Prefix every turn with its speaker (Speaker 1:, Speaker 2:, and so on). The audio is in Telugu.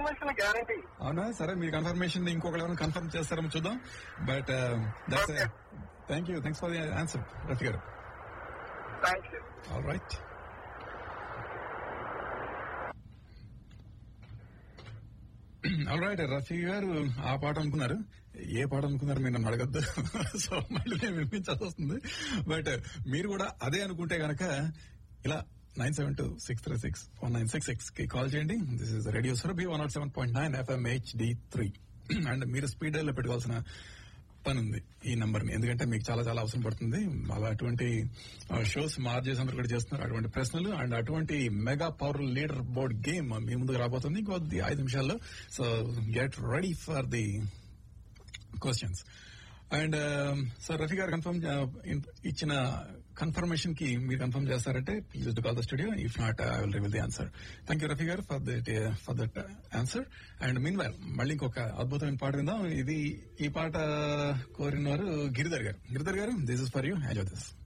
Speaker 1: కన్ఫర్మేషన్ గ్యారంటీ
Speaker 2: అవునా సరే మీ కన్ఫర్మేషన్ ఇంకొకరు ఎవరైనా కన్ఫర్మ్ చేస్తారేమో చూద్దాం but that's
Speaker 1: Okay.
Speaker 2: Thank you thanks for the answer Rafi గారు
Speaker 1: thank you
Speaker 2: all right all right Rafi గారు ఆ పాట అనుకున్నారు ఏ పాట అనుకున్నారు మీరు నన్ను అడగద్దు సో మళ్ళీ నేను వినిపించాల్సి వస్తుంది బట్ మీరు కూడా అదే అనుకుంటే గనక ఇలా nine seven two six three six one nine six six కి కాల్ చేయండి this is radio Surabhi one nought seven point nine FM HD three and మీరు స్పీడ్ లో పెట్టుకోవాల్సిన పని ఉంది ఈ నంబర్ ని ఎందుకంటే మీకు చాలా చాలా అవసరం పడుతుంది అలా అటువంటి షోస్ మార్జెస్ అందరూ కూడా చేస్తున్నారు అటువంటి ప్రశ్నలు అండ్ అటువంటి mega power leader board game మీ ముందుకు రాబోతుంది ఇంకొద్ది ఐదు నిమిషాల్లో so get ready for the questions and sir Rafi గారు కన్ఫర్మ్ ఇచ్చిన కన్ఫర్మేషన్ కి మీరు కన్ఫర్మ్ చేస్తారంటే please to call the studio if not I will reveal the answer thank you Rafi గారు for that for that answer and meanwhile మళ్ళీ ఇంకొక అద్భుతమైన పాట విందాం ఇది ఈ పాట కోరిన వారు గిరిధర్ గారు గిరిధర్ గారు this is for you enjoy this